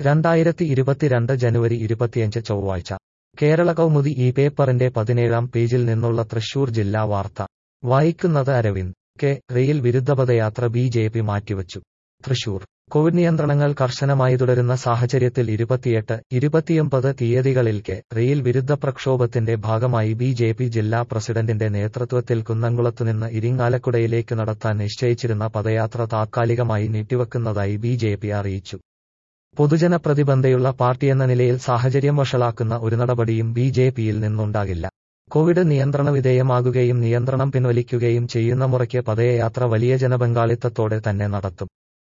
രണ്ടായിരത്തി ഇരുപത്തിരണ്ട് ജനുവരി ഇരുപത്തിയഞ്ച് ചൊവ്വാഴ്ച കേരള കൗമുദി ഈ പേപ്പറിന്റെ പതിനേഴാം പേജിൽ നിന്നുള്ള തൃശൂർ ജില്ലാ വാർത്ത വായിക്കുന്നത് അരവിന്ദ് കെ റെയിൽ വിരുദ്ധപദയാത്ര ബി ജെ പി മാറ്റിവച്ചു തൃശൂർ കോവിഡ് നിയന്ത്രണങ്ങൾ കർശനമായി തുടരുന്ന സാഹചര്യത്തിൽ ഇരുപത്തിയെട്ട് ഇരുപത്തിയൊമ്പത് തീയതികളിൽ കെ റെയിൽ വിരുദ്ധ പ്രക്ഷോഭത്തിന്റെ ഭാഗമായി ബി ജെ പി ജില്ലാ പ്രസിഡന്റിന്റെ നേതൃത്വത്തിൽ കുന്നംകുളത്തുനിന്ന് ഇരിങ്ങാലക്കുടയിലേക്ക് നടത്താൻ നിശ്ചയിച്ചിരുന്ന പദയാത്ര താത്കാലികമായി നീട്ടിവെക്കുന്നതായി ബി ജെ പി അറിയിച്ചു പൊതുജന പ്രതിബന്ധയുള്ള പാർട്ടിയെന്ന നിലയിൽ സാഹചര്യം വഷളാക്കുന്ന ഒരു നടപടിയും ബി ജെ പിയിൽ നിന്നുണ്ടാകില്ല കോവിഡ് നിയന്ത്രണ വിധേയമാകുകയും നിയന്ത്രണം പിൻവലിക്കുകയും ചെയ്യുന്ന മുറയ്ക്ക് പദയാത്ര വലിയ ജനപങ്കാളിത്തത്തോടെ തന്നെ നടത്തും